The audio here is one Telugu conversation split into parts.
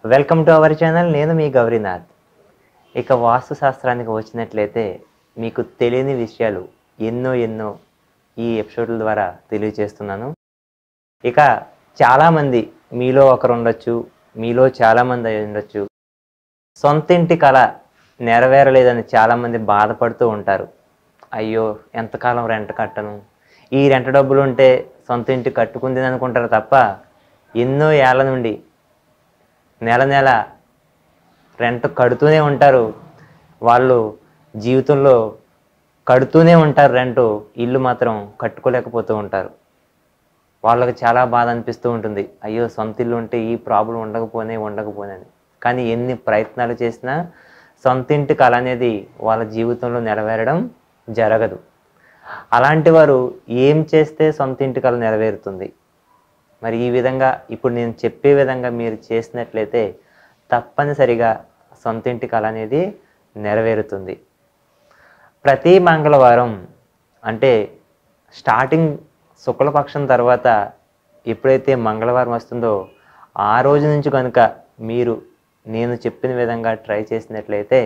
వెల్కమ్ టు అవర్ ఛానల్ నేను మీ గౌరీనాథ్ ఇక వాస్తు శాస్త్రానికి వచ్చినట్లయితే మీకు తెలియని విషయాలు ఎన్నో ఎన్నో ఈ ఎపిసోడ్ల ద్వారా తెలియజేస్తున్నాను ఇక చాలామంది మీలో ఒకరు ఉండొచ్చు మీలో చాలామంది అయి ఉండొచ్చు సొంత ఇంటి కళ నెరవేరలేదని చాలామంది బాధపడుతూ ఉంటారు అయ్యో ఎంతకాలం రెంట్ కట్టను ఈ రెంట్ డబ్బులు ఉంటే సొంత ఇంటి కట్టుకుంది అనుకుంటారు తప్ప ఎన్నో ఏళ్ళ నుండి నెల నెల రెంట్ కడుతూనే ఉంటారు వాళ్ళు జీవితంలో కడుతూనే ఉంటారు రెంటు ఇల్లు మాత్రం కట్టుకోలేకపోతూ ఉంటారు వాళ్ళకి చాలా బాధ అనిపిస్తూ ఉంటుంది అయ్యో సొంత ఇల్లు ఉంటే ఈ ప్రాబ్లం ఉండకపోనే ఉండకపోనే అని కానీ ఎన్ని ప్రయత్నాలు చేసినా సొంత ఇంటి కళ అనేది వాళ్ళ జీవితంలో నెరవేరడం జరగదు అలాంటి వారు ఏం చేస్తే సొంత ఇంటి కళ నెరవేరుతుంది మరి ఈ విధంగా ఇప్పుడు నేను చెప్పే విధంగా మీరు చేసినట్లయితే తప్పనిసరిగా సొంత ఇంటి కళ అనేది నెరవేరుతుంది ప్రతి మంగళవారం అంటే స్టార్టింగ్ శుక్లపక్షం తర్వాత ఎప్పుడైతే మంగళవారం వస్తుందో ఆ రోజు నుంచి కనుక మీరు నేను చెప్పిన విధంగా ట్రై చేసినట్లయితే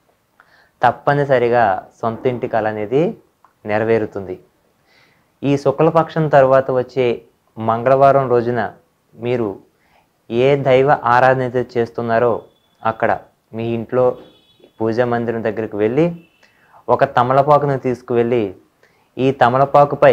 తప్పనిసరిగా సొంత ఇంటి కళ అనేది నెరవేరుతుంది ఈ శుక్లపక్షం తర్వాత వచ్చే మంగళవారం రోజున మీరు ఏ దైవ ఆరాధన అయితే చేస్తున్నారో అక్కడ మీ ఇంట్లో పూజా మందిరం దగ్గరికి వెళ్ళి ఒక తమలపాకును తీసుకువెళ్ళి ఈ తమలపాకుపై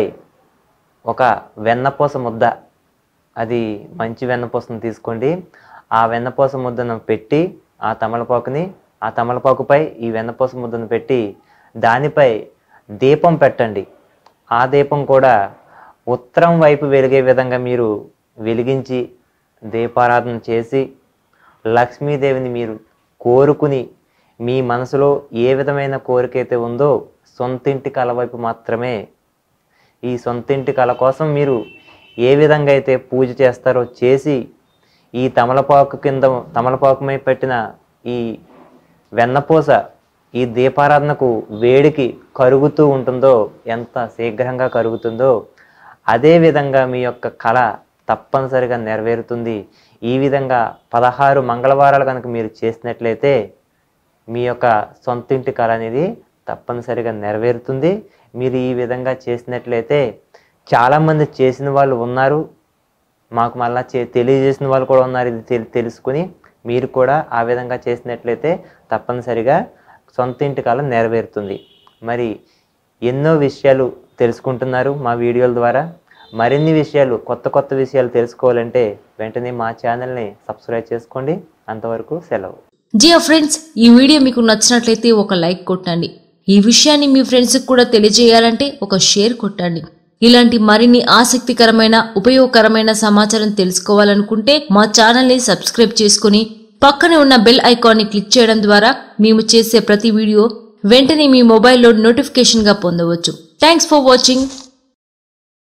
ఒక వెన్నపూస ముద్ద అది మంచి వెన్నపూసను తీసుకోండి ఆ వెన్నపూస ముద్దను పెట్టి ఆ తమలపాకుని ఆ తమలపాకుపై ఈ వెన్నపూస ముద్దను పెట్టి దానిపై దీపం పెట్టండి ఆ దీపం కూడా ఉత్తరం వైపు వెలిగే విధంగా మీరు వెలిగించి దీపారాధన చేసి లక్ష్మీదేవిని మీరు కోరుకుని మీ మనసులో ఏ విధమైన కోరిక అయితే ఉందో సొంతింటి కళ వైపు మాత్రమే ఈ సొంతింటి కళ కోసం మీరు ఏ విధంగా అయితే పూజ చేస్తారో చేసి ఈ తమలపాకు కింద తమలపాకుమై పెట్టిన ఈ వెన్నపూస ఈ దీపారాధనకు వేడికి కరుగుతూ ఉంటుందో ఎంత శీఘ్రంగా కరుగుతుందో అదే విధంగా మీ యొక్క కళ తప్పనిసరిగా నెరవేరుతుంది ఈ విధంగా పదహారు మంగళవారాలు కనుక మీరు చేసినట్లయితే మీ యొక్క సొంతింటి కళ అనేది తప్పనిసరిగా నెరవేరుతుంది మీరు ఈ విధంగా చేసినట్లయితే చాలామంది చేసిన వాళ్ళు ఉన్నారు మాకు మళ్ళా చే తెలియజేసిన వాళ్ళు కూడా ఉన్నారు ఇది తెలి తెలుసుకుని మీరు కూడా ఆ విధంగా చేసినట్లయితే తప్పనిసరిగా సొంత ఇంటి కళ నెరవేరుతుంది మరి ఎన్నో విషయాలు తెలుసుకుంటున్నారు మా వీడియోల ద్వారా మరిన్ని విషయాలు కొత్త కొత్త విషయాలు తెలుసుకోవాలంటే వెంటనే మా ఛానల్ని సబ్స్క్రైబ్ చేసుకోండి అంతవరకు సెలవు జియో ఫ్రెండ్స్ ఈ వీడియో మీకు నచ్చినట్లయితే ఒక లైక్ కొట్టండి ఈ విషయాన్ని మీ ఫ్రెండ్స్కి కూడా తెలియజేయాలంటే ఒక షేర్ కొట్టండి ఇలాంటి మరిన్ని ఆసక్తికరమైన ఉపయోగకరమైన సమాచారం తెలుసుకోవాలనుకుంటే మా ఛానల్ని సబ్స్క్రైబ్ చేసుకుని పక్కనే ఉన్న బెల్ ఐకాన్ని క్లిక్ చేయడం ద్వారా మేము చేసే ప్రతి వీడియో వెంటనే మీ మొబైల్లో నోటిఫికేషన్గా పొందవచ్చు థ్యాంక్స్ ఫర్ వాచింగ్